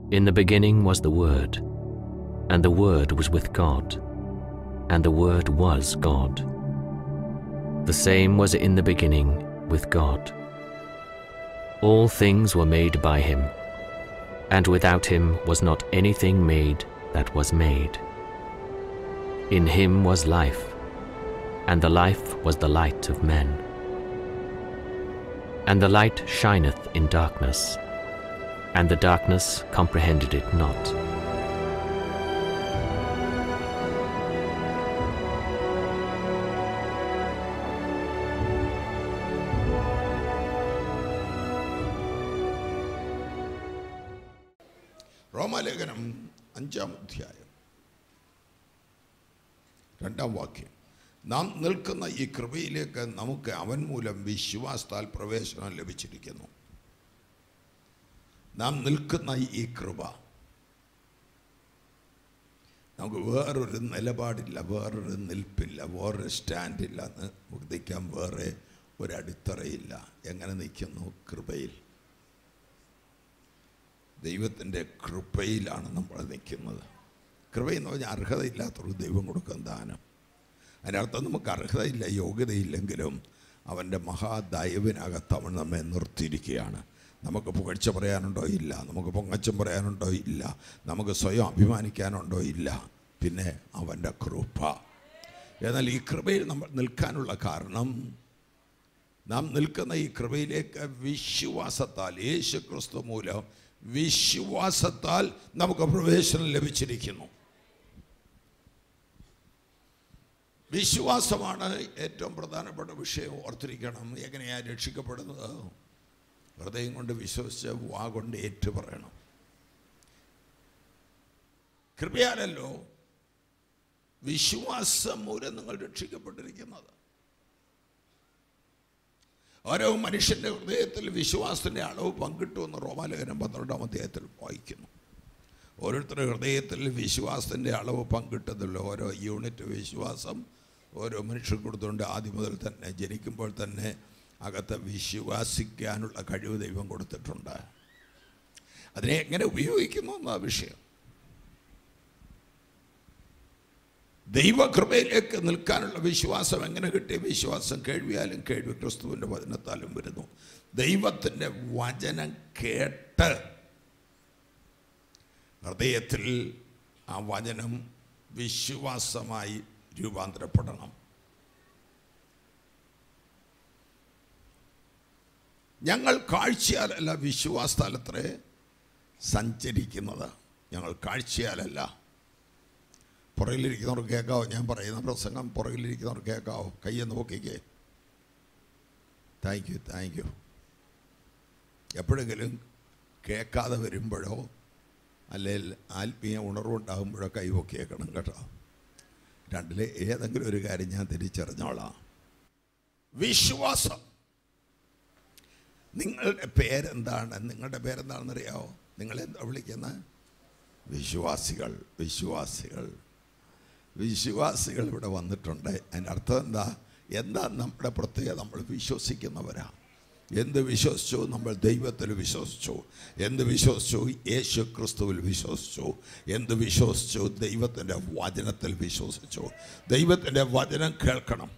In the beginning was the Word, and the Word was with God, and the Word was God. The same was in the beginning with God. All things were made by him, and without him was not anything made that was made. In him was life, and the life was the light of men. And the light shineth in darkness, and the darkness comprehended it not. റോമാലേഖനം അഞ്ചാം അധ്യായം രണ്ടാം വാക്യം നാം നിൽക്കുന്ന ഈ കൃപയിലേക്ക് നമുക്ക് അവൻ മൂലം വിശ്വാസത്താൽ പ്രവേശനം ലഭിച്ചിരിക്കുന്നു നാം നിൽക്കുന്ന ഈ കൃപ നമുക്ക് വേറൊരു നിലപാടില്ല വേറൊരു നിൽപ്പില്ല വേറൊരു സ്റ്റാൻഡില്ല നമുക്ക് നിൽക്കാൻ വേറെ ഒരു അടിത്തറയില്ല എങ്ങനെ നിൽക്കുന്നു കൃപയിൽ ദൈവത്തിൻ്റെ കൃപയിലാണ് നമ്മൾ നിൽക്കുന്നത് കൃപയെന്ന് പറഞ്ഞാൽ അർഹതയില്ലാത്തൊരു ദൈവം കൊടുക്കുന്ന ദാനം അതിനർത്ഥം നമുക്ക് അർഹതയില്ല യോഗ്യതയില്ലെങ്കിലും അവൻ്റെ മഹാദൈവനകത്ത് അവൻ നമ്മെ നിർത്തിയിരിക്കുകയാണ് നമുക്ക് പുകഴ്ച പറയാനുണ്ടോ ഇല്ല നമുക്ക് പൊങ്ങച്ചം പറയാനുണ്ടോ ഇല്ല നമുക്ക് സ്വയം അഭിമാനിക്കാനുണ്ടോ ഇല്ല പിന്നെ അവൻ്റെ കൃപ എന്നാൽ ഈ കൃപയിൽ നമ്മൾ നിൽക്കാനുള്ള കാരണം നാം നിൽക്കുന്ന ഈ കൃപയിലേക്ക് വിശ്വാസത്താൽ യേശു ക്രിസ്തു മൂലം വിശ്വാസത്താൽ നമുക്ക് പ്രവേശനം ലഭിച്ചിരിക്കുന്നു വിശ്വാസമാണ് ഏറ്റവും പ്രധാനപ്പെട്ട വിഷയം ഓർത്തിരിക്കണം എങ്ങനെയാണ് രക്ഷിക്കപ്പെടുന്നത് ഹൃദയം കൊണ്ട് വിശ്വസിച്ച് വാ കൊണ്ട് ഏറ്റു പറയണം കൃപയാലല്ലോ വിശ്വാസം മൂലം നിങ്ങൾ രക്ഷിക്കപ്പെട്ടിരിക്കുന്നത് ഓരോ മനുഷ്യൻ്റെ ഹൃദയത്തിൽ വിശ്വാസത്തിൻ്റെ അളവ് പങ്കിട്ടുവെന്ന് റോമാലേഖനം പന്ത്രണ്ടാം അധ്യായത്തിൽ വായിക്കുന്നു ഓരോരുത്തരുടെ ഹൃദയത്തിൽ വിശ്വാസത്തിൻ്റെ അളവ് പങ്കിട്ടതല്ലോ ഓരോ യൂണിറ്റ് വിശ്വാസം ഓരോ മനുഷ്യർ കൊടുത്തുകൊണ്ട് ആദ്യം മുതൽ തന്നെ ജനിക്കുമ്പോൾ തന്നെ അകത്ത് വിശ്വാസിക്കാനുള്ള കഴിവ് ദൈവം കൊടുത്തിട്ടുണ്ട് അതിനെ എങ്ങനെ ഉപയോഗിക്കുന്നു എന്നാ വിഷയം ദൈവകൃപയിലേക്ക് നിൽക്കാനുള്ള വിശ്വാസം എങ്ങനെ കിട്ടിയ വിശ്വാസം കേൾവിയാലും കേൾവി ക്രിസ്തുവിൻ്റെ വചനത്താലും വരുന്നു ദൈവത്തിൻ്റെ വചനം കേട്ട് ഹൃദയത്തിൽ ആ വചനം വിശ്വാസമായി രൂപാന്തരപ്പെടണം ഞങ്ങൾ കാഴ്ചയാലല്ല വിശ്വാസത്താലത്രേ സഞ്ചരിക്കുന്നത് ഞങ്ങൾ കാഴ്ചയാലല്ല പുറകിലിരിക്കുന്നവർ കേൾക്കാവോ ഞാൻ പറയുന്ന പ്രസംഗം പുറകിലിരിക്കുന്നവർ കേൾക്കാവോ കയ്യെ നോക്കിക്കേ താങ്ക് യു താങ്ക് യു എപ്പോഴെങ്കിലും കേൾക്കാതെ വരുമ്പോഴോ അല്ലെങ്കിൽ ആത്മീയ ഉണർവുണ്ടാകുമ്പോഴോ കൈ പൊക്കിയേക്കണം കേട്ടോ രണ്ടിൽ ഏതെങ്കിലും ഒരു കാര്യം ഞാൻ തിരിച്ചറിഞ്ഞോളാം വിശ്വാസം നിങ്ങളുടെ പേരെന്താണ് നിങ്ങളുടെ പേരെന്താണെന്നറിയാമോ നിങ്ങളെന്താ വിളിക്കുന്നത് വിശ്വാസികൾ വിശ്വാസികൾ വിശ്വാസികൾ ഇവിടെ വന്നിട്ടുണ്ട് അതിൻ്റെ അർത്ഥം എന്താ എന്താ നമ്മുടെ പ്രത്യേകത നമ്മൾ വിശ്വസിക്കുന്നവരാ എന്ത് വിശ്വസിച്ചു നമ്മൾ ദൈവത്തിൽ വിശ്വസിച്ചു എന്ത് വിശ്വസിച്ചു യേശു ക്രിസ്തുവിൽ വിശ്വസിച്ചു എന്ത് വിശ്വസിച്ചു ദൈവത്തിൻ്റെ വചനത്തിൽ വിശ്വസിച്ചു ദൈവത്തിൻ്റെ വചനം കേൾക്കണം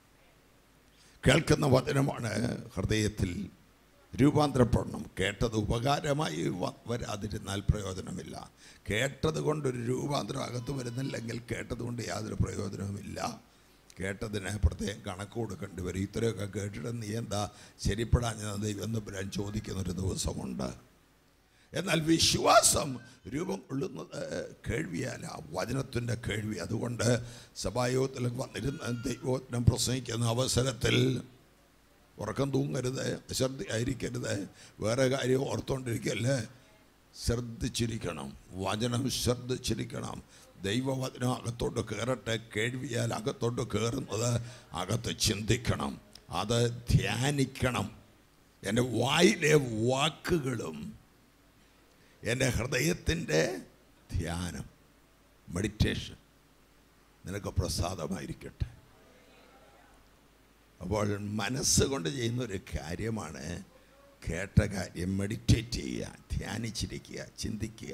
കേൾക്കുന്ന വചനമാണ് ഹൃദയത്തിൽ രൂപാന്തരപ്പെടണം കേട്ടത് ഉപകാരമായി വ- വരാതിരുന്നാൽ പ്രയോജനമില്ല കേട്ടത് കൊണ്ടൊരു രൂപാന്തരം അകത്ത് വരുന്നില്ലെങ്കിൽ കേട്ടത് കൊണ്ട് യാതൊരു പ്രയോജനവുമില്ല കേട്ടതിന് പ്രത്യേകം കണക്ക് കൊടുക്കേണ്ടി വരും ഇത്രയൊക്കെ കേട്ടിട്ട് നീ എന്താ ശരിപ്പെടാഞ്ഞ ദൈവം തമ്പുരാൻ ചോദിക്കുന്നൊരു ദിവസമുണ്ട് എന്നാൽ വിശ്വാസം രൂപം കൊള്ളുന്നത് കേൾവിയല്ല വചനത്തിൻ്റെ കേൾവി അതുകൊണ്ട് സഭായോഗത്തിൽ വന്നിരുന്ന ദൈവോത്നം പ്രസംഗിക്കുന്ന അവസരത്തിൽ ഉറക്കം തൂങ്ങരുത് അശ്രദ്ധയായിരിക്കരുത് വേറെ കാര്യം ഓർത്തുകൊണ്ടിരിക്കല്ലേ ശ്രദ്ധിച്ചിരിക്കണം വചനം ശ്രദ്ധിച്ചിരിക്കണം ദൈവവചനം അകത്തോട്ട് കയറട്ടെ കേൾവിയാൽ അകത്തോട്ട് കയറുന്നത് അകത്ത് ചിന്തിക്കണം അത് ധ്യാനിക്കണം എൻ്റെ വായിലെ വാക്കുകളും എൻ്റെ ഹൃദയത്തിൻ്റെ ധ്യാനം മെഡിറ്റേഷൻ നിനക്ക് പ്രസാദമായിരിക്കട്ടെ അപ്പോൾ മനസ്സുകൊണ്ട് ചെയ്യുന്ന ഒരു കാര്യമാണ് കേട്ട കാര്യം മെഡിറ്റേറ്റ് ചെയ്യുക ധ്യാനിച്ചിരിക്കുക ചിന്തിക്കുക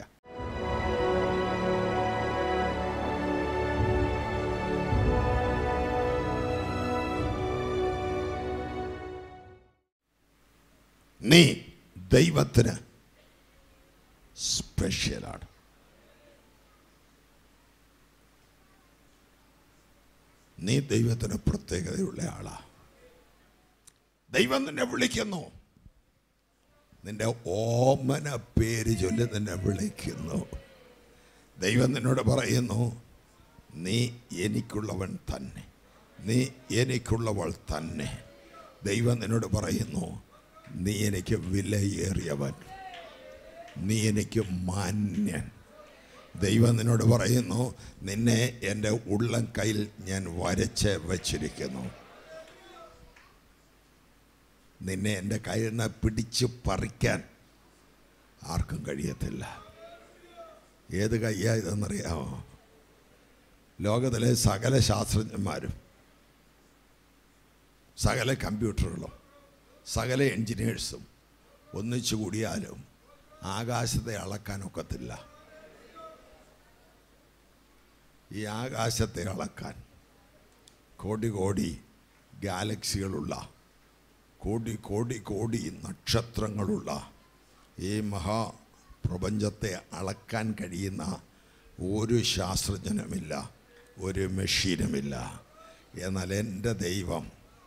നീ ദൈവത്തിന് സ്പെഷ്യലാണ് നീ ദൈവത്തിന് പ്രത്യേകതയുള്ള ആളാ ദൈവം നിന്നെ വിളിക്കുന്നു നിന്റെ ഓമന പേര് ചൊല്ലി നിന്നെ വിളിക്കുന്നു ദൈവം നിന്നോട് പറയുന്നു നീ എനിക്കുള്ളവൻ തന്നെ നീ എനിക്കുള്ളവൾ തന്നെ ദൈവം നിന്നോട് പറയുന്നു നീ എനിക്ക് വിലയേറിയവൻ നീ എനിക്ക് മാന്യൻ ദൈവം നിന്നോട് പറയുന്നു നിന്നെ എൻ്റെ ഉള്ളം കയ്യിൽ ഞാൻ വരച്ച് വച്ചിരിക്കുന്നു നിന്നെ എൻ്റെ കയ്യിൽ നിന്ന് പിടിച്ച് പറിക്കാൻ ആർക്കും കഴിയത്തില്ല ഏത് കയ്യാ ഇതെന്നറിയാമോ ലോകത്തിലെ സകല ശാസ്ത്രജ്ഞന്മാരും സകല കമ്പ്യൂട്ടറുകളും സകല എൻജിനീയേഴ്സും ഒന്നിച്ചു കൂടിയാലും ആകാശത്തെ അളക്കാനൊക്കത്തില്ല ഈ ആകാശത്തെ അളക്കാൻ കോടി കോടി ഗാലക്സികളുള്ള കോടി കോടി കോടി നക്ഷത്രങ്ങളുള്ള ഈ മഹാപ്രപഞ്ചത്തെ അളക്കാൻ കഴിയുന്ന ഒരു ശാസ്ത്രജ്ഞനുമില്ല ഒരു മെഷീനുമില്ല എന്നാൽ എൻ്റെ ദൈവം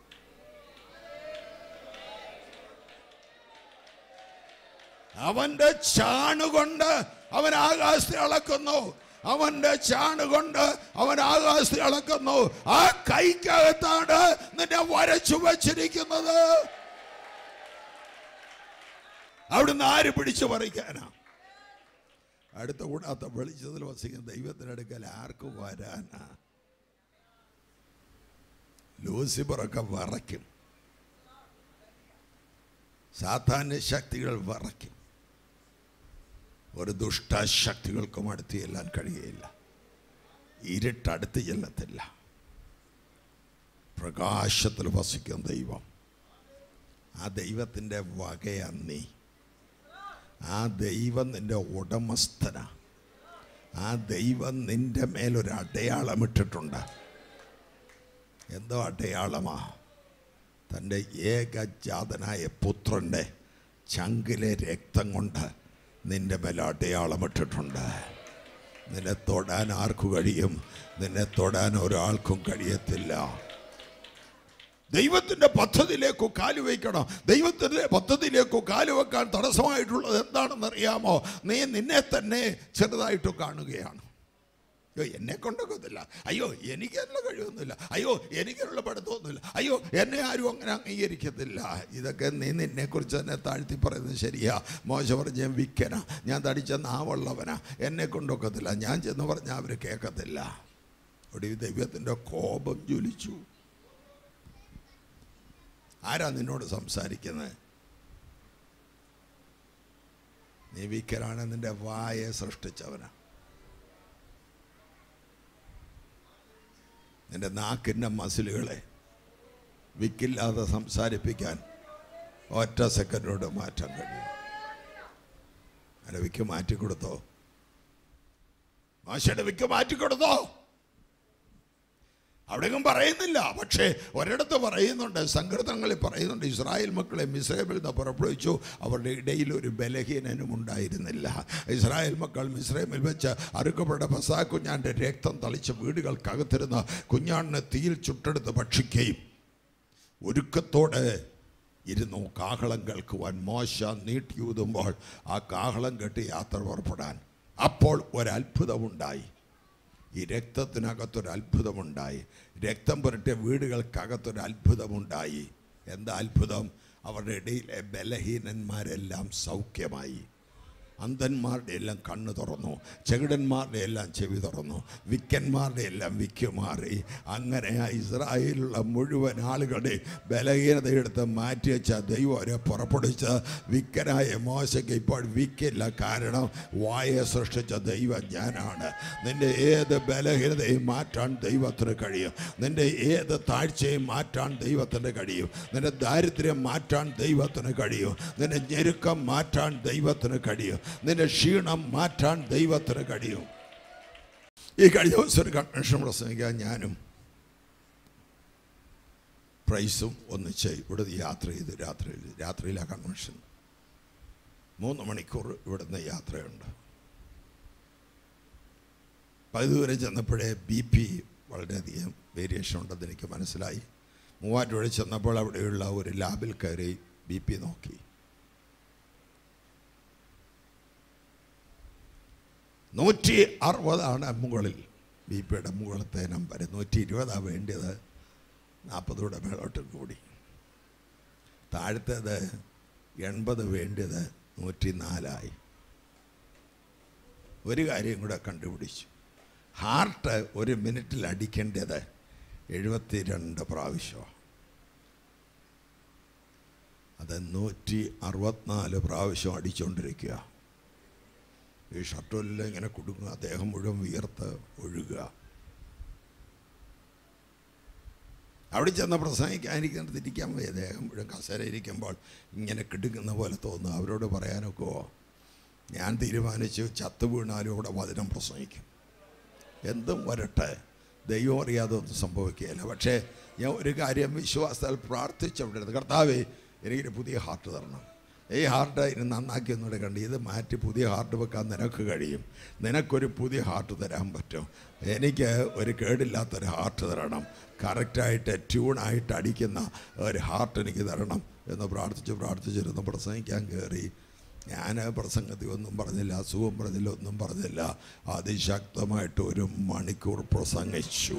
അവൻ്റെ ചാണുകൊണ്ട് അവൻ ആകാശത്തെ അളക്കുന്നു അവന്റെ ചാണുകൊണ്ട് അവൻ ആകാശത്തെ അളക്കുന്നു ആ കൈക്കകത്താണ് നിന്നെ വരച്ചു വച്ചിരിക്കുന്നത് അവിടുന്ന് ആര് പിടിച്ചു പറിക്കാനാ അടുത്ത കൂടാത്ത വെളിച്ചത്തിൽ വസിക്കുന്ന ദൈവത്തിനടുക്കൽ ആർക്ക് വരാനാ ലൂസിഫറൊക്കെ വറയ്ക്കും സാധാന്യ ശക്തികൾ വറയ്ക്കും ഒരു ദുഷ്ടശക്തികൾക്കും അടുത്ത് ചെല്ലാൻ കഴിയുകയില്ല ഇരുട്ടടുത്ത് ചെല്ലത്തില്ല പ്രകാശത്തിൽ വസിക്കുന്ന ദൈവം ആ ദൈവത്തിൻ്റെ വകയാണ് നീ ആ ദൈവം നിൻ്റെ ഉടമസ്ഥന ആ ദൈവം നിൻ്റെ മേലൊരു അടയാളം ഇട്ടിട്ടുണ്ട് എന്തോ അടയാളമാ തൻ്റെ ഏകജാതനായ പുത്രൻ്റെ ചങ്കിലെ രക്തം കൊണ്ട് നിന്റെ മേൽ അടയാളമിട്ടിട്ടുണ്ട് നിന്നെ തൊടാൻ ആർക്കു കഴിയും നിന്നെ തൊടാൻ ഒരാൾക്കും കഴിയത്തില്ല ദൈവത്തിൻ്റെ പദ്ധതിയിലേക്ക് കാലുവയ്ക്കണം ദൈവത്തിൻ്റെ പദ്ധതിയിലേക്ക് കാലുവെക്കാൻ തടസ്സമായിട്ടുള്ളത് എന്താണെന്ന് അറിയാമോ നീ നിന്നെ തന്നെ ചെറുതായിട്ട് കാണുകയാണ് അയ്യോ എന്നെ കൊണ്ടൊക്കത്തില്ല അയ്യോ എനിക്ക് അതിനുള്ള കഴിവൊന്നുമില്ല അയ്യോ എനിക്കുള്ള പഠിത്തമൊന്നുമില്ല അയ്യോ എന്നെ ആരും അങ്ങനെ അംഗീകരിക്കത്തില്ല ഇതൊക്കെ നീ നിന്നെക്കുറിച്ച് തന്നെ താഴ്ത്തി പറയുന്നത് ശരിയാ മോശ പറഞ്ഞ ഞാൻ വിക്കന ഞാൻ തടിച്ച നാവുള്ളവനാ എന്നെ കൊണ്ടൊക്കത്തില്ല ഞാൻ ചെന്ന് പറഞ്ഞാൽ അവർ കേൾക്കത്തില്ല ഒടുവിൽ ദൈവത്തിൻ്റെ കോപം ജ്വലിച്ചു ആരാ നിന്നോട് സംസാരിക്കുന്നത് നീ വിക്കനാണ് നിന്റെ വായെ സൃഷ്ടിച്ചവനാ നിന്റെ നാക്കിൻ്റെ മസിലുകളെ വിക്കില്ലാതെ സംസാരിപ്പിക്കാൻ ഒറ്റ സെക്കൻഡോട് മാറ്റാൻ കഴിയും അങ്ങനെ വിക്ക് മാറ്റിക്കൊടുത്തോ മാഷയുടെ വിക്ക് മാറ്റിക്കൊടുത്തോ അവിടെയും പറയുന്നില്ല പക്ഷേ ഒരിടത്ത് പറയുന്നുണ്ട് സങ്കീർത്തനങ്ങളിൽ പറയുന്നുണ്ട് ഇസ്രായേൽ മക്കളെ മിസ്രൈമിൽ നിന്ന് പുറപ്പെടുവിച്ചു അവരുടെ ഇടയിൽ ഒരു ബലഹീനനും ഉണ്ടായിരുന്നില്ല ഇസ്രായേൽ മക്കൾ മിസ്രൈമിൽ വെച്ച് അറുക്കപ്പെട്ട പസാ കുഞ്ഞാൻ്റെ രക്തം തളിച്ച് വീടുകൾക്കകത്തിരുന്ന് കുഞ്ഞാടിനെ തീയിൽ ചുട്ടെടുത്ത് ഭക്ഷിക്കുകയും ഒരുക്കത്തോടെ ഇരുന്നു കാഹളം കേൾക്കുവാൻ മോശ നീട്ടിയൂതുമ്പോൾ ആ കാഹളം കെട്ടി യാത്ര പുറപ്പെടാൻ അപ്പോൾ ഒരത്ഭുതമുണ്ടായി ഈ രക്തത്തിനകത്തൊരു അത്ഭുതമുണ്ടായി രക്തം പുരട്ടിയ വീടുകൾക്കകത്തൊരു അത്ഭുതമുണ്ടായി എന്താ അത്ഭുതം അവരുടെ ഇടയിലെ ബലഹീനന്മാരെല്ലാം സൗഖ്യമായി അന്ധന്മാരുടെ എല്ലാം കണ്ണ് തുറന്നു ചെകിടന്മാരുടെ എല്ലാം ചെവി തുറന്നു വിക്കന്മാരുടെ എല്ലാം വിക്ക് മാറി അങ്ങനെ ആ ഇസ്രായേലിലുള്ള മുഴുവൻ ആളുകളുടെ ബലഹീനതയെടുത്ത് മാറ്റിവെച്ച ദൈവം അവരെ പുറപ്പെടുവിച്ച വിക്കനായ മോശയ്ക്ക് ഇപ്പോൾ വിക്കില്ല കാരണം വായെ സൃഷ്ടിച്ച ദൈവം ഞാനാണ് നിന്റെ ഏത് ബലഹീനതയും മാറ്റാൻ ദൈവത്തിന് കഴിയും നിന്റെ ഏത് താഴ്ചയും മാറ്റാൻ ദൈവത്തിന് കഴിയും നിന്റെ ദാരിദ്ര്യം മാറ്റാൻ ദൈവത്തിന് കഴിയും നിന്റെ ഞെരുക്കം മാറ്റാൻ ദൈവത്തിന് കഴിയും നിന്റെ ക്ഷീണം മാറ്റാൻ ദൈവത്തിന് കഴിയും ഈ കഴിഞ്ഞ ദിവസം ഒരു കൺവെൻഷൻ പ്രസംഗിക്കാൻ ഞാനും പ്രൈസും ഒന്നിച്ച് ഇവിടെ യാത്ര ചെയ്ത് രാത്രിയിൽ രാത്രിയിലെ കൺവെൻഷൻ മൂന്ന് മണിക്കൂർ ഇവിടുന്ന് യാത്രയുണ്ട് പകുതി ചെന്നപ്പോഴേ ബി പി വളരെയധികം വേരിയേഷൻ ഉണ്ടെന്ന് എനിക്ക് മനസ്സിലായി മൂവാറ്റുപുഴ ചെന്നപ്പോൾ അവിടെയുള്ള ഒരു ലാബിൽ കയറി ബി പി നോക്കി നൂറ്റി അറുപതാണ് മുകളിൽ ബി പിയുടെ മുകളിലത്തെ നമ്പർ നൂറ്റി ഇരുപതാണ് വേണ്ടിയത് നാൽപ്പതൂടെ മേളോട്ട് കൂടി താഴത്തേത് എൺപത് വേണ്ടിയത് നൂറ്റി നാലായി ഒരു കാര്യം കൂടെ കണ്ടുപിടിച്ചു ഹാർട്ട് ഒരു മിനിറ്റിൽ അടിക്കേണ്ടത് എഴുപത്തി രണ്ട് പ്രാവശ്യമാണ് അത് നൂറ്റി അറുപത്തിനാല് പ്രാവശ്യം അടിച്ചുകൊണ്ടിരിക്കുക ഈ ഷർട്ടെല്ലാം ഇങ്ങനെ കുടുങ്ങുക അദ്ദേഹം മുഴുവൻ വിയർത്ത് ഒഴുകുക അവിടെ ചെന്ന് പ്രസംഗിക്കാനിരിക്കുന്നത് ഇരിക്കാൻ വയ്യ അദ്ദേഹം മുഴുവൻ കസേര ഇരിക്കുമ്പോൾ ഇങ്ങനെ കിടുങ്ങുന്ന പോലെ തോന്നുന്നു അവരോട് പറയാനൊക്കെ ഞാൻ തീരുമാനിച്ചു ചത്തു വീണാലും ഇവിടെ വചനം പ്രസംഗിക്കും എന്തും വരട്ടെ ദൈവം അറിയാതെ ഒന്നും സംഭവിക്കുകയില്ല പക്ഷേ ഞാൻ ഒരു കാര്യം വിശ്വാസത്താൽ പ്രാർത്ഥിച്ചവിടെ കർത്താവേ എനിക്കൊരു പുതിയ ഹാർട്ട് തരണം ഈ ഹാർട്ട് ഇനി നന്നാക്കി ഒന്നുകൂടെ കണ്ട് ഇത് മാറ്റി പുതിയ ഹാർട്ട് വെക്കാൻ നിനക്ക് കഴിയും നിനക്കൊരു പുതിയ ഹാർട്ട് തരാൻ പറ്റും എനിക്ക് ഒരു കേടില്ലാത്തൊരു ഹാർട്ട് തരണം കറക്റ്റായിട്ട് ട്യൂണായിട്ട് അടിക്കുന്ന ഒരു ഹാർട്ട് എനിക്ക് തരണം എന്ന് പ്രാർത്ഥിച്ച് പ്രാർത്ഥിച്ചിരുന്ന് പ്രസംഗിക്കാൻ കയറി ഞാൻ പ്രസംഗത്തിൽ ഒന്നും പറഞ്ഞില്ല അസുഖം പറഞ്ഞില്ല ഒന്നും പറഞ്ഞില്ല അതിശക്തമായിട്ട് ഒരു മണിക്കൂർ പ്രസംഗിച്ചു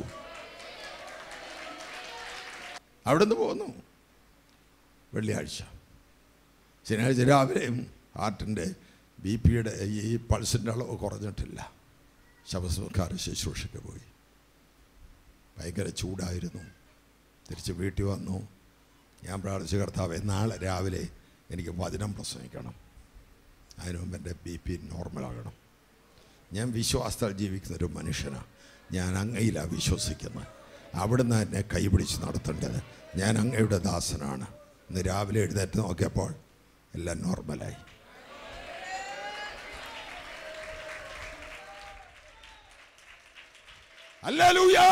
അവിടുന്ന് പോന്നു വെള്ളിയാഴ്ച ശനിയാഴ്ച രാവിലെയും ഹാർട്ടിൻ്റെ ബി പിയുടെ ഈ പൾസിൻ്റെ അളവ് കുറഞ്ഞിട്ടില്ല ശവസംസ്കാര ശുശ്രൂഷയ്ക്ക് പോയി ഭയങ്കര ചൂടായിരുന്നു തിരിച്ച് വീട്ടിൽ വന്നു ഞാൻ പ്രാർത്ഥിച്ച കർത്താവെ നാളെ രാവിലെ എനിക്ക് വചനം പ്രസംഗിക്കണം അതിനു മുമ്പ് എൻ്റെ ബി പി നോർമലാകണം ഞാൻ വിശ്വാസത്താൽ ജീവിക്കുന്ന ഒരു മനുഷ്യനാണ് ഞാൻ അങ്ങയിലാണ് വിശ്വസിക്കുന്നത് അവിടുന്ന് എന്നെ കൈപിടിച്ച് നടത്തേണ്ടത് ഞാൻ അങ്ങയുടെ ദാസനാണ് ഇന്ന് രാവിലെ എഴുന്നേറ്റ് നോക്കിയപ്പോൾ എല്ലാം നോർമലായി അല്ലൂയാ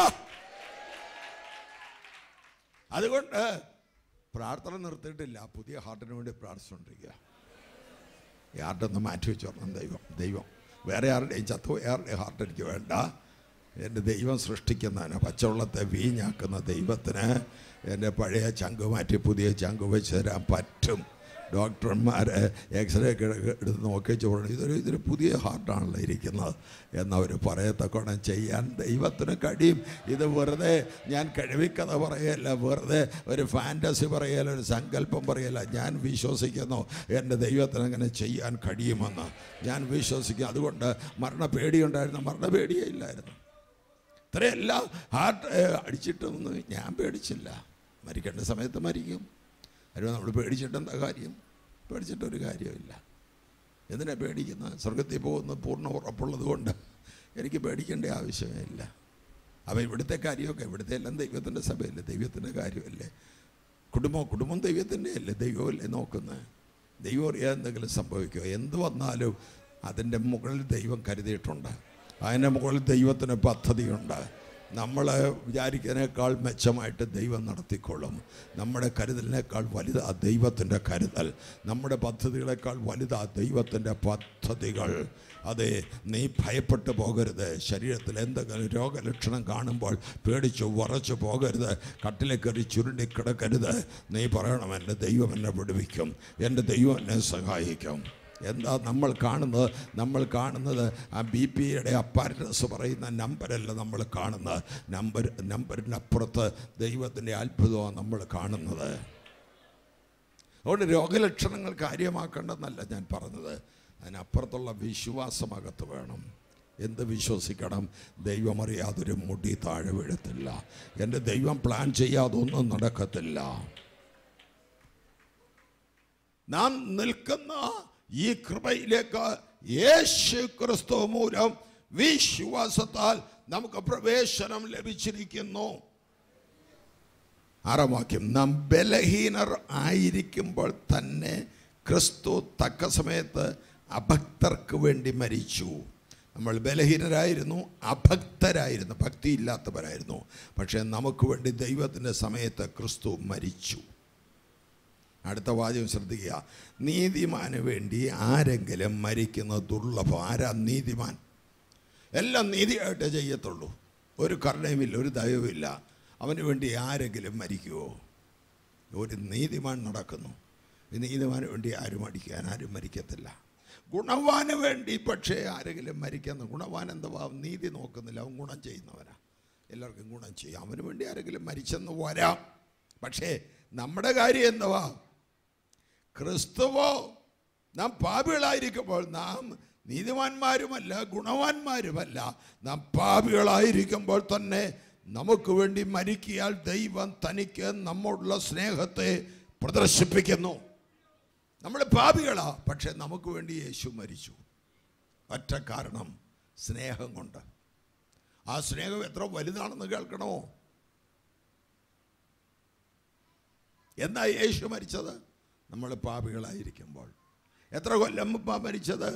അതുകൊണ്ട് പ്രാർത്ഥന നിർത്തിയിട്ടില്ല പുതിയ ഹാർട്ടിന് വേണ്ടി പ്രാർത്ഥിച്ചുകൊണ്ടിരിക്കുക ഈ ഹാർട്ടൊന്ന് മാറ്റി വെച്ച് പറഞ്ഞ ദൈവം ദൈവം വേറെ ആരുടെയും ചത്തുപോയ ആരുടെയും ഹാർട്ട് എനിക്ക് വേണ്ട എൻ്റെ ദൈവം സൃഷ്ടിക്കുന്നതിന് പച്ചവെള്ളത്തെ വീഞ്ഞാക്കുന്ന ദൈവത്തിന് എൻ്റെ പഴയ ചങ്ക് മാറ്റി പുതിയ ചങ്ക് വെച്ച് തരാൻ പറ്റും ഡോക്ടർമാർ എക്സ്റേ ഒക്കെ എടുത്ത് നോക്കിച്ച് പറഞ്ഞു ഇതൊരു ഇതൊരു പുതിയ ഹാർട്ടാണല്ലോ ഇരിക്കുന്നത് എന്നവർ പറയത്തക്കോണം ചെയ്യാൻ ദൈവത്തിന് കഴിയും ഇത് വെറുതെ ഞാൻ കഴിവിക്കഥ പറയല്ല വെറുതെ ഒരു ഫാൻറ്റസി പറയല ഒരു സങ്കല്പം പറയല്ല ഞാൻ വിശ്വസിക്കുന്നു എൻ്റെ ദൈവത്തിന് അങ്ങനെ ചെയ്യാൻ കഴിയുമെന്ന് ഞാൻ വിശ്വസിക്കും അതുകൊണ്ട് മരണ പേടിയുണ്ടായിരുന്നു മരണ പേടിയേ ഇല്ലായിരുന്നു ഇത്രയെല്ലാം ഹാർട്ട് അടിച്ചിട്ടൊന്നും ഞാൻ പേടിച്ചില്ല മരിക്കേണ്ട സമയത്ത് മരിക്കും അതിന് നമ്മൾ പേടിച്ചിട്ട് എന്താ കാര്യം പേടിച്ചിട്ടൊരു കാര്യമില്ല എന്തിനാ പേടിക്കുന്നത് സ്വർഗത്തിൽ പോകുന്ന പൂർണ്ണ ഉറപ്പുള്ളത് കൊണ്ട് എനിക്ക് പേടിക്കേണ്ട ആവശ്യമേ ഇല്ല അപ്പോൾ ഇവിടുത്തെ കാര്യമൊക്കെ ഇവിടുത്തെ എല്ലാം ദൈവത്തിൻ്റെ സഭയല്ലേ ദൈവത്തിൻ്റെ കാര്യമല്ലേ കുടുംബം കുടുംബം ദൈവത്തിൻ്റെ അല്ലേ ദൈവമല്ലേ നോക്കുന്നത് ദൈവം അറിയാതെ എന്തെങ്കിലും സംഭവിക്കുമോ എന്ത് വന്നാലും അതിൻ്റെ മുകളിൽ ദൈവം കരുതിയിട്ടുണ്ട് അതിൻ്റെ മുകളിൽ ദൈവത്തിന് പദ്ധതിയുണ്ട് നമ്മൾ വിചാരിക്കുന്നതിനേക്കാൾ മെച്ചമായിട്ട് ദൈവം നടത്തിക്കൊള്ളും നമ്മുടെ കരുതലിനേക്കാൾ വലുതാ ദൈവത്തിൻ്റെ കരുതൽ നമ്മുടെ പദ്ധതികളെക്കാൾ വലുതാ ദൈവത്തിൻ്റെ പദ്ധതികൾ അതെ നീ ഭയപ്പെട്ടു പോകരുത് ശരീരത്തിൽ എന്തെങ്കിലും രോഗലക്ഷണം കാണുമ്പോൾ പേടിച്ചു വറച്ചു പോകരുത് കട്ടിലെ കയറി ചുരുണ്ടി കിടക്കരുത് നീ പറയണം എൻ്റെ ദൈവം എന്നെ വിടുവിക്കും എൻ്റെ ദൈവം എന്നെ സഹായിക്കും എന്താ നമ്മൾ കാണുന്നത് നമ്മൾ കാണുന്നത് ആ ബി പിയുടെ അപ്പാരറ്റസ് പറയുന്ന നമ്പരല്ല നമ്മൾ കാണുന്നത് നമ്പർ നമ്പറിൻ്റെ അപ്പുറത്ത് ദൈവത്തിൻ്റെ അത്ഭുതമാണ് നമ്മൾ കാണുന്നത് അതുകൊണ്ട് രോഗലക്ഷണങ്ങൾ കാര്യമാക്കേണ്ടെന്നല്ല ഞാൻ പറഞ്ഞത് അതിനപ്പുറത്തുള്ള വിശ്വാസമകത്ത് വേണം എന്ത് വിശ്വസിക്കണം ദൈവമറിയാതൊരു മുടി താഴെ വീഴത്തില്ല എൻ്റെ ദൈവം പ്ലാൻ ചെയ്യാതെ ഒന്നും നടക്കത്തില്ല നാം നിൽക്കുന്ന ഈ കൃപയിലേക്ക് യേശു ക്രിസ്തു മൂലം വിശ്വാസത്താൽ നമുക്ക് പ്രവേശനം ലഭിച്ചിരിക്കുന്നു ആറാം വാക്യം നാം ബലഹീനർ ആയിരിക്കുമ്പോൾ തന്നെ ക്രിസ്തു തക്ക സമയത്ത് അഭക്തർക്ക് വേണ്ടി മരിച്ചു നമ്മൾ ബലഹീനരായിരുന്നു അഭക്തരായിരുന്നു ഭക്തിയില്ലാത്തവരായിരുന്നു പക്ഷേ നമുക്ക് വേണ്ടി ദൈവത്തിൻ്റെ സമയത്ത് ക്രിസ്തു മരിച്ചു അടുത്ത വാചകം ശ്രദ്ധിക്കുക നീതിമാന് വേണ്ടി ആരെങ്കിലും മരിക്കുന്നത് ദുർലഭം ആരാ നീതിമാൻ എല്ലാം നീതിയായിട്ടേ ചെയ്യത്തുള്ളൂ ഒരു കരുണയുമില്ല ഒരു ദയവുമില്ല അവന് വേണ്ടി ആരെങ്കിലും മരിക്കുമോ ഒരു നീതിമാൻ നടക്കുന്നു ഈ നീതിമാന് വേണ്ടി ആരും അടിക്കാൻ ആരും മരിക്കത്തില്ല ഗുണവാന് വേണ്ടി പക്ഷേ ആരെങ്കിലും മരിക്കുന്ന ഗുണവാൻ എന്തുവാ നീതി നോക്കുന്നില്ല അവൻ ഗുണം ചെയ്യുന്നവനാ എല്ലാവർക്കും ഗുണം ചെയ്യും അവന് വേണ്ടി ആരെങ്കിലും മരിച്ചെന്ന് വരാം പക്ഷേ നമ്മുടെ കാര്യം എന്തുവാ ക്രിസ്തുവോ നാം പാപികളായിരിക്കുമ്പോൾ നാം നീതിമാന്മാരുമല്ല ഗുണവാന്മാരുമല്ല നാം പാപികളായിരിക്കുമ്പോൾ തന്നെ നമുക്ക് വേണ്ടി മരിക്കിയാൽ ദൈവം തനിക്ക് നമ്മോടുള്ള സ്നേഹത്തെ പ്രദർശിപ്പിക്കുന്നു നമ്മൾ പാപികളാ പക്ഷെ നമുക്ക് വേണ്ടി യേശു മരിച്ചു ഒറ്റ കാരണം സ്നേഹം കൊണ്ട് ആ സ്നേഹം എത്ര വലുതാണെന്ന് കേൾക്കണമോ എന്നാ യേശു മരിച്ചത് നമ്മൾ പാപികളായിരിക്കുമ്പോൾ എത്ര കൊല്ലം മുമ്പാ മരിച്ചത്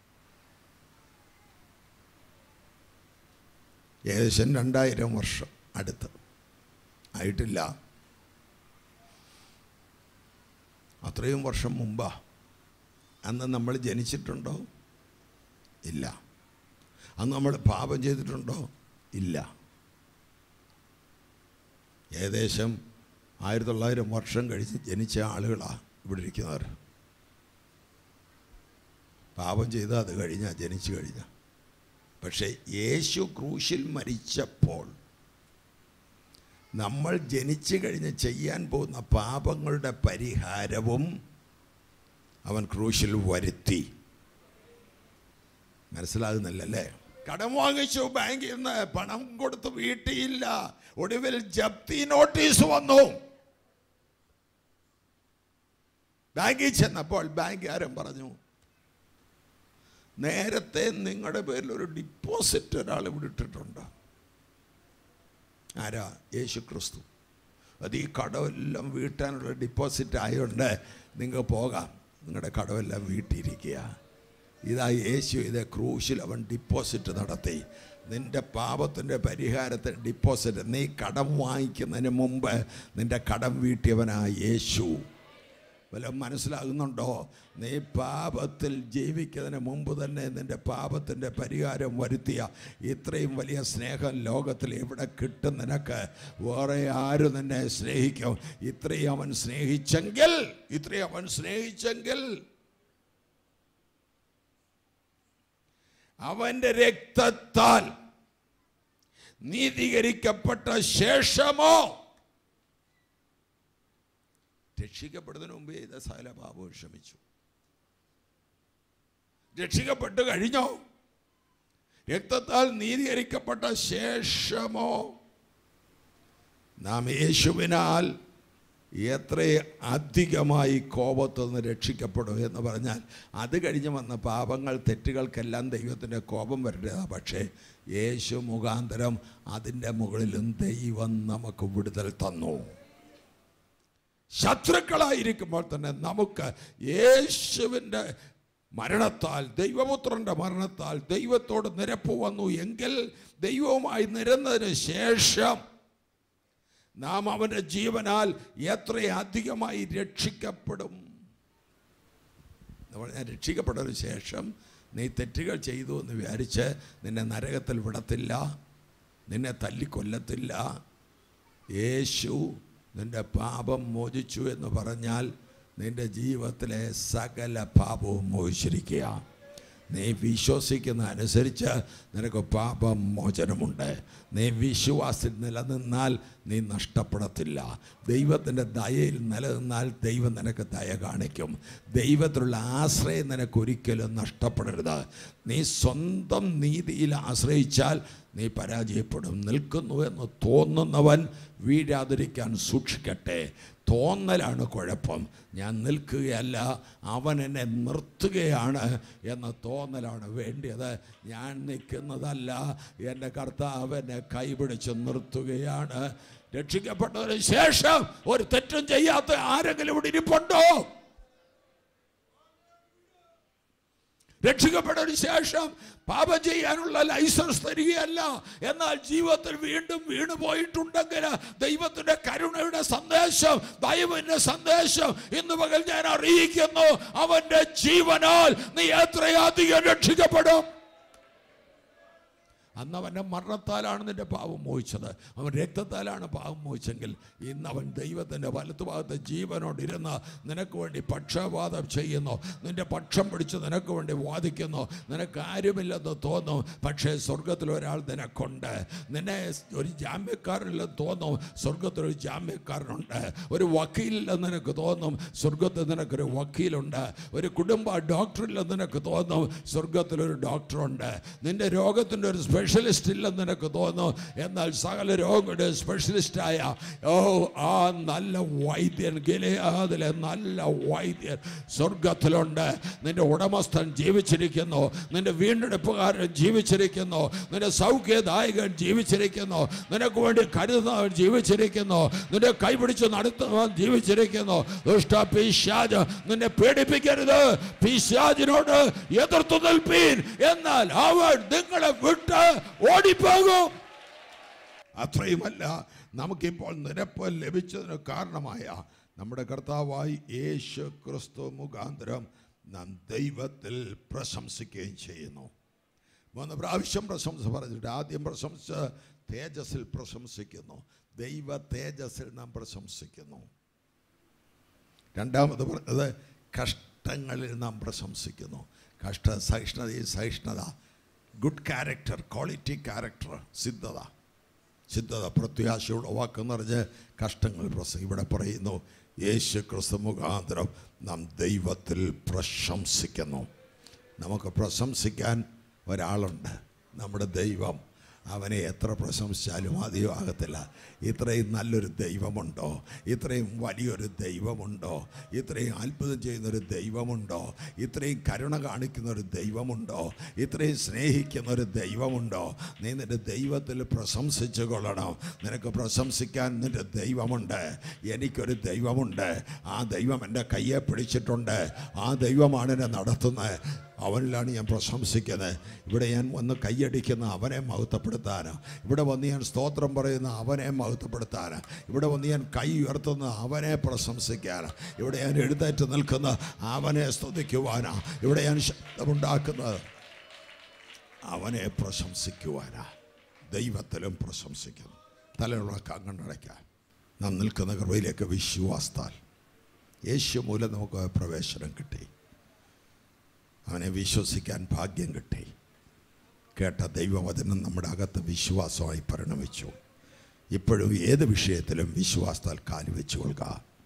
ഏകദേശം രണ്ടായിരം വർഷം അടുത്ത് ആയിട്ടില്ല അത്രയും വർഷം മുമ്പാ അന്ന് നമ്മൾ ജനിച്ചിട്ടുണ്ടോ ഇല്ല അന്ന് നമ്മൾ പാപം ചെയ്തിട്ടുണ്ടോ ഇല്ല ഏകദേശം ആയിരത്തി തൊള്ളായിരം വർഷം കഴിച്ച് ജനിച്ച ആളുകളാണ് ഇവിടെ ഇരിക്കുന്നവർ പാപം ചെയ്ത് അത് കഴിഞ്ഞ ജനിച്ചു കഴിഞ്ഞ പക്ഷേ യേശു ക്രൂശിൽ മരിച്ചപ്പോൾ നമ്മൾ ജനിച്ചു കഴിഞ്ഞ് ചെയ്യാൻ പോകുന്ന പാപങ്ങളുടെ പരിഹാരവും അവൻ ക്രൂശിൽ വരുത്തി മനസ്സിലാകുന്നില്ലല്ലേ കടം വാങ്ങിച്ചു ബാങ്കിൽ നിന്ന് പണം കൊടുത്ത് വീട്ടിയില്ല ഒടുവിൽ ജപ്തി നോട്ടീസ് വന്നു ബാങ്കിൽ ചെന്നപ്പോൾ ബാങ്കുകാരൻ പറഞ്ഞു നേരത്തെ നിങ്ങളുടെ പേരിൽ ഒരു ഡിപ്പോസിറ്റ് ഒരാൾ ഇവിടെ ഇട്ടിട്ടുണ്ട് ആരാ യേശു ക്രിസ്തു അത് ഈ കടമെല്ലാം വീട്ടാനുള്ള ഡിപ്പോസിറ്റ് ആയതുകൊണ്ട് നിങ്ങൾ പോകാം നിങ്ങളുടെ കടമെല്ലാം വീട്ടിയിരിക്കുക ഇതാ യേശു ഇത് ക്രൂശിൽ അവൻ ഡിപ്പോസിറ്റ് നടത്തി നിന്റെ പാപത്തിൻ്റെ പരിഹാരത്തിന് ഡിപ്പോസിറ്റ് നീ കടം വാങ്ങിക്കുന്നതിന് മുമ്പ് നിന്റെ കടം വീട്ടിയവനാ യേശു വല്ല മനസ്സിലാകുന്നുണ്ടോ നീ പാപത്തിൽ ജീവിക്കുന്നതിന് മുമ്പ് തന്നെ നിന്റെ പാപത്തിൻ്റെ പരിഹാരം വരുത്തിയ ഇത്രയും വലിയ സ്നേഹം ലോകത്തിൽ എവിടെ കിട്ടും നിനക്ക് വേറെ ആരും നിന്നെ സ്നേഹിക്കും ഇത്രയും അവൻ സ്നേഹിച്ചെങ്കിൽ ഇത്രയും അവൻ സ്നേഹിച്ചെങ്കിൽ അവൻ്റെ രക്തത്താൽ നീതീകരിക്കപ്പെട്ട ശേഷമോ രക്ഷിക്കപ്പെടുന്നതിന് മുമ്പേ ഇത് സകല പാപവും ക്ഷമിച്ചു രക്ഷിക്കപ്പെട്ട് കഴിഞ്ഞോ രക്തത്താൽ നീതീകരിക്കപ്പെട്ട ശേഷമോ നാം യേശുവിനാൽ എത്ര അധികമായി കോപത്തു നിന്ന് രക്ഷിക്കപ്പെടും എന്ന് പറഞ്ഞാൽ അത് കഴിഞ്ഞ് വന്ന പാപങ്ങൾ തെറ്റുകൾക്കെല്ലാം ദൈവത്തിൻ്റെ കോപം വരേണ്ടതാണ് പക്ഷേ യേശു മുഖാന്തരം അതിൻ്റെ മുകളിലും ദൈവം നമുക്ക് വിടുതൽ തന്നു ശത്രുക്കളായിരിക്കുമ്പോൾ തന്നെ നമുക്ക് യേശുവിൻ്റെ മരണത്താൽ ദൈവപുത്രൻ്റെ മരണത്താൽ ദൈവത്തോട് നിരപ്പ് വന്നു എങ്കിൽ ദൈവവുമായി നിരന്നതിന് ശേഷം നാം അവൻ്റെ ജീവനാൽ എത്രയധികമായി രക്ഷിക്കപ്പെടും നമ്മൾ ഞാൻ രക്ഷിക്കപ്പെട്ടതിന് ശേഷം നീ തെറ്റുകൾ ചെയ്തു എന്ന് വിചാരിച്ച് നിന്നെ നരകത്തിൽ വിടത്തില്ല നിന്നെ തല്ലിക്കൊല്ലത്തില്ല യേശു നിന്റെ പാപം മോചിച്ചു എന്ന് പറഞ്ഞാൽ നിന്റെ ജീവിതത്തിലെ സകല പാപവും മോചിച്ചിരിക്കുക നീ വിശ്വസിക്കുന്ന അനുസരിച്ച് നിനക്ക് പാപം മോചനമുണ്ട് നീ വിശ്വാസത്തിൽ നിലനിന്നാൽ നീ നഷ്ടപ്പെടത്തില്ല ദൈവത്തിൻ്റെ ദയയിൽ നിലനിന്നാൽ ദൈവം നിനക്ക് ദയ കാണിക്കും ദൈവത്തിലുള്ള ആശ്രയം നിനക്ക് ഒരിക്കലും നഷ്ടപ്പെടരുത് നീ സ്വന്തം നീതിയിൽ ആശ്രയിച്ചാൽ നീ പരാജയപ്പെടും നിൽക്കുന്നു എന്ന് തോന്നുന്നവൻ വീഴാതിരിക്കാൻ സൂക്ഷിക്കട്ടെ തോന്നലാണ് കുഴപ്പം ഞാൻ നിൽക്കുകയല്ല അവൻ എന്നെ നിർത്തുകയാണ് എന്ന തോന്നലാണ് വേണ്ടിയത് ഞാൻ നിൽക്കുന്നതല്ല എൻ്റെ കർത്താവ് എന്നെ കൈപിടിച്ച് നിർത്തുകയാണ് രക്ഷിക്കപ്പെട്ടതിന് ശേഷം ഒരു തെറ്റും ചെയ്യാത്ത ആരെങ്കിലും ഇവിടെ ഇരിപ്പുണ്ടോ രക്ഷിക്കപ്പെട്ടതിന് ശേഷം പാപം ചെയ്യാനുള്ള ലൈസൻസ് തരികയല്ല എന്നാൽ ജീവിതത്തിൽ വീണ്ടും വീണു പോയിട്ടുണ്ടെങ്കിൽ ദൈവത്തിന്റെ കരുണയുടെ സന്ദേശം ദൈവത്തിന്റെ സന്ദേശം ഇന്ന് പകൽ ഞാൻ അറിയിക്കുന്നു അവന്റെ ജീവനാൽ നീ എത്രയധികം രക്ഷിക്കപ്പെടും അന്ന് അവൻ്റെ മരണത്താലാണ് നിന്റെ പാപം മോഹിച്ചത് അവൻ രക്തത്താലാണ് പാപം മോഹിച്ചെങ്കിൽ ഇന്ന് അവൻ ദൈവത്തിൻ്റെ വലത്തുഭാഗത്ത് ജീവനോടിരുന്ന് നിനക്ക് വേണ്ടി പക്ഷപാതം ചെയ്യുന്നു നിന്റെ പക്ഷം പിടിച്ച് നിനക്ക് വേണ്ടി വാദിക്കുന്നു നിനക്ക് ആരുമില്ലെന്ന് തോന്നും പക്ഷേ സ്വർഗത്തിൽ ഒരാൾ നിനക്കുണ്ട് നിന്നെ ഒരു ജാമ്യക്കാരനില്ലെന്ന് തോന്നും സ്വർഗത്തിൽ ഒരു ജാമ്യക്കാരനുണ്ട് ഒരു വക്കീലില്ലെന്ന് നിനക്ക് തോന്നും സ്വർഗത്തിൽ നിനക്കൊരു വക്കീലുണ്ട് ഒരു കുടുംബ ഡോക്ടറില്ലെന്ന് നിനക്ക് തോന്നും സ്വർഗത്തിലൊരു ഡോക്ടറുണ്ട് നിന്റെ രോഗത്തിൻ്റെ ഒരു സ്പെഷ്യലിസ്റ്റ് ഇല്ലെന്ന് നിനക്ക് തോന്നും എന്നാൽ സകല രോഗങ്ങളുടെ സ്പെഷ്യലിസ്റ്റായ ഓ ആ നല്ല വൈദ്യൻ ഗിലയാദിലെ നല്ല വൈദ്യൻ സ്വർഗത്തിലുണ്ട് നിന്റെ ഉടമസ്ഥൻ ജീവിച്ചിരിക്കുന്നു നിന്റെ വീണ്ടെടുപ്പുകാരൻ ജീവിച്ചിരിക്കുന്നു നിന്റെ സൗഖ്യദായകൻ ജീവിച്ചിരിക്കുന്നു നിനക്ക് വേണ്ടി കരുതുന്നവൻ ജീവിച്ചിരിക്കുന്നു നിന്റെ കൈപിടിച്ച് നടത്തുന്നവൻ ജീവിച്ചിരിക്കുന്നു ദുഷ്ട പിശാജ് നിന്നെ പേടിപ്പിക്കരുത് പിശാജിനോട് എതിർത്തു നിൽപ്പീൻ എന്നാൽ അവൻ നിങ്ങളെ വിട്ട് ഓടിപ്പോകും അത്രയുമല്ല നമുക്കിപ്പോൾ നിരപ്പ് ലഭിച്ചതിന് കാരണമായ നമ്മുടെ കർത്താവായി യേശു ക്രിസ്തു മുഖാന്തരം നാം ദൈവത്തിൽ പ്രശംസിക്കുകയും ചെയ്യുന്നു മൂന്ന് പ്രാവശ്യം പ്രശംസ പറഞ്ഞിട്ട് ആദ്യം പ്രശംസിച്ച് തേജസ്സിൽ പ്രശംസിക്കുന്നു ദൈവ തേജസ്സിൽ നാം പ്രശംസിക്കുന്നു രണ്ടാമത് പറഞ്ഞത് കഷ്ടങ്ങളിൽ നാം പ്രശംസിക്കുന്നു കഷ്ട സഹിഷ്ണുതയും സഹിഷ്ണുത ഗുഡ് ക്യാരക്ടർ ക്വാളിറ്റി ക്യാരക്ടർ സിദ്ധത സിദ്ധത പ്രത്യാശയുള്ള വാക്കെന്ന് പറഞ്ഞ് കഷ്ടങ്ങൾ പ്രസംഗം ഇവിടെ പറയുന്നു യേശു ക്രിസ്തു മുഖാന്തരം നാം ദൈവത്തിൽ പ്രശംസിക്കുന്നു നമുക്ക് പ്രശംസിക്കാൻ ഒരാളുണ്ട് നമ്മുടെ ദൈവം അവനെ എത്ര പ്രശംസിച്ചാലും അധികമാകത്തില്ല ഇത്രയും നല്ലൊരു ദൈവമുണ്ടോ ഇത്രയും വലിയൊരു ദൈവമുണ്ടോ ഇത്രയും അത്ഭുതം ചെയ്യുന്നൊരു ദൈവമുണ്ടോ ഇത്രയും കരുണ കാണിക്കുന്ന ഒരു ദൈവമുണ്ടോ ഇത്രയും സ്നേഹിക്കുന്ന ഒരു ദൈവമുണ്ടോ നീ നിൻ്റെ ദൈവത്തിൽ പ്രശംസിച്ചു കൊള്ളണം നിനക്ക് പ്രശംസിക്കാൻ നിൻ്റെ ദൈവമുണ്ട് എനിക്കൊരു ദൈവമുണ്ട് ആ ദൈവം എൻ്റെ കയ്യെ പിടിച്ചിട്ടുണ്ട് ആ ദൈവമാണ് എന്നെ നടത്തുന്നത് അവനിലാണ് ഞാൻ പ്രശംസിക്കുന്നത് ഇവിടെ ഞാൻ വന്ന് കൈയടിക്കുന്ന അവനെ മഹത്വപ്പെടുത്താനാണ് ഇവിടെ വന്ന് ഞാൻ സ്തോത്രം പറയുന്ന അവനെ മഹത്വപ്പെടുത്താനാണ് ഇവിടെ വന്ന് ഞാൻ കൈ ഉയർത്തുന്ന അവനെ പ്രശംസിക്കാനാണ് ഇവിടെ ഞാൻ എഴുന്നേറ്റ് നിൽക്കുന്ന അവനെ സ്തുതിക്കുവാനാ ഇവിടെ ഞാൻ ശബ്ദമുണ്ടാക്കുന്നത് അവനെ പ്രശംസിക്കുവാനാ ദൈവത്തിലും പ്രശംസിക്കുന്നു തലയുള്ള കണ്ണടയ്ക്കാൻ നാം നിൽക്കുന്ന കൃപയിലേക്ക് വിശ്വാസത്താൽ യേശു മൂലം നമുക്ക് പ്രവേശനം കിട്ടി അവനെ വിശ്വസിക്കാൻ ഭാഗ്യം കിട്ടി കേട്ട ദൈവവചനം നമ്മുടെ അകത്ത് വിശ്വാസമായി പരിണമിച്ചു ഇപ്പോഴും ഏത് വിഷയത്തിലും വിശ്വാസത്താൽ കാലുവെച്ചു കൊള്ളുക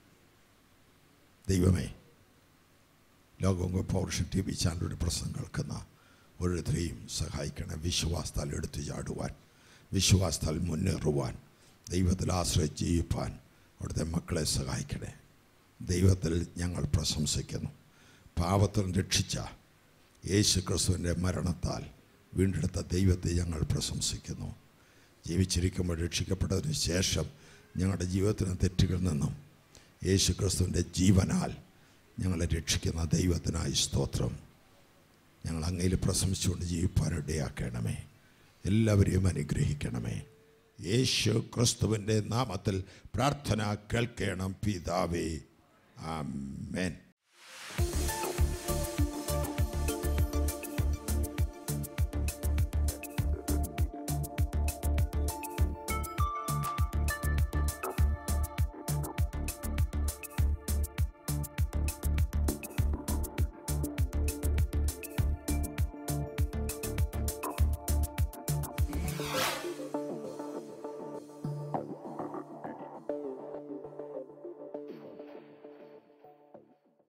ദൈവമേ ലോകം പൗർഷൻ ടി വി ചാനലിലൂടെ പ്രശ്നം കേൾക്കുന്ന ഓരോരുത്തരെയും സഹായിക്കണം വിശ്വാസത്താൽ എടുത്തു ചാടുവാൻ വിശ്വാസത്താൽ മുന്നേറുവാൻ ദൈവത്തിൽ ആശ്രയിച്ച് ജീവിപ്പാൻ അവിടുത്തെ മക്കളെ സഹായിക്കണേ ദൈവത്തിൽ ഞങ്ങൾ പ്രശംസിക്കുന്നു പാപത്തിൽ രക്ഷിച്ച യേശു ക്രിസ്തുവിൻ്റെ മരണത്താൽ വീണ്ടെടുത്ത ദൈവത്തെ ഞങ്ങൾ പ്രശംസിക്കുന്നു ജീവിച്ചിരിക്കുമ്പോൾ രക്ഷിക്കപ്പെട്ടതിന് ശേഷം ഞങ്ങളുടെ ജീവിതത്തിന് തെറ്റുകളിൽ നിന്നും യേശു ക്രിസ്തുവിൻ്റെ ജീവനാൽ ഞങ്ങളെ രക്ഷിക്കുന്ന ദൈവത്തിനായി സ്തോത്രം ഞങ്ങൾ അങ്ങയിൽ പ്രശംസിച്ചുകൊണ്ട് ജീവിപ്പാനിടയാക്കണമേ എല്ലാവരെയും അനുഗ്രഹിക്കണമേ യേശു ക്രിസ്തുവിൻ്റെ നാമത്തിൽ പ്രാർത്ഥന കേൾക്കണം പിതാവേ ആമേൻ